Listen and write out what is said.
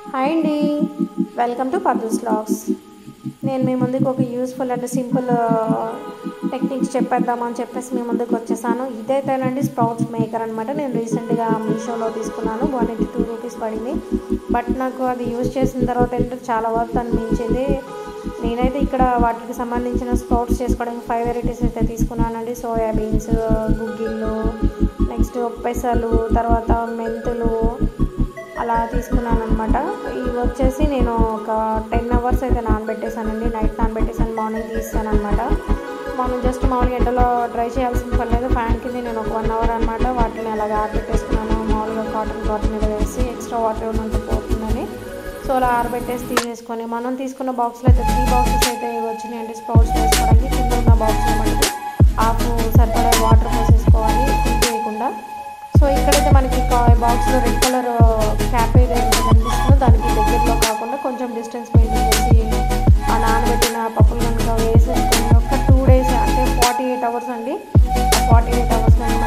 hi అండి welcome to పర్దూస్ blogs నేను మీ ముందుకు ఒక యూస్ఫుల్ అండ్ సింపుల్ టెక్నిక్స్ చెప్పేద్దామని చెప్పేసి మీ ముందుకు వచ్చేసాను ఇదైతేనండి స్ప్రౌట్స్ మేకర్ అనమాట నేను రీసెంట్గా మీషోలో తీసుకున్నాను వన్ ఎయిటీ టూ రూపీస్ పడింది బట్ నాకు అది యూజ్ చేసిన తర్వాత ఏంటంటే చాలా వర్త్ అనిపించింది నేనైతే ఇక్కడ వాటికి సంబంధించిన స్ప్రౌట్స్ చేసుకోవడానికి ఫైవ్ వెరైటీస్ అయితే తీసుకున్నానండి సోయా బీన్స్ గుగ్గిళ్ళు నెక్స్ట్ పెసలు తర్వాత మెంతులు అలా తీసుకున్నాను అనమాట ఇవి వచ్చేసి నేను ఒక టెన్ అవర్స్ అయితే నానబెట్టేశానండి నైట్ నానబెట్టేసాను మార్నింగ్ తీసాను అనమాట మనం జస్ట్ మామూలుగా ఎండలో డ్రై చేయాల్సిన పని లేదు ఫ్యాన్ కింద నేను ఒక వన్ అవర్ అనమాట వాటిని అలాగ ఆరబెట్టేసుకున్నాను మామూలుగా కాటన్ క్లాత్ మీద వేసి ఎక్స్ట్రా వాటర్ ఏమంటే పోతుందని సో అలా ఆరబెట్టేసి తీసేసుకొని మనం తీసుకున్న బాక్స్లో అయితే త్రీ బాక్సెస్ అయితే వచ్చినాయండి స్పౌట్స్ వేసుకోవడానికి కింద ఉన్న బాక్స్లో మనకి హాఫ్ సరిపడా వాటర్ పోసేసుకోవాలి ఫుల్ చేయకుండా సో ఇక్కడైతే మనకి బాక్స్లో రెడ్ కలర్ క్యాప్ ఏదైతే కనిపిస్తుందో దానికి దగ్గరలో కాకుండా కొంచెం డిస్టెన్స్ మెయింటైన్ చేసి ఆ నానబెట్టిన పప్పులు కనుక వేసేసుకొని ఒక టూ డేస్ అంటే ఫార్టీ ఎయిట్ అవర్స్ అండి ఫార్టీ ఎయిట్ అవర్స్ కానీ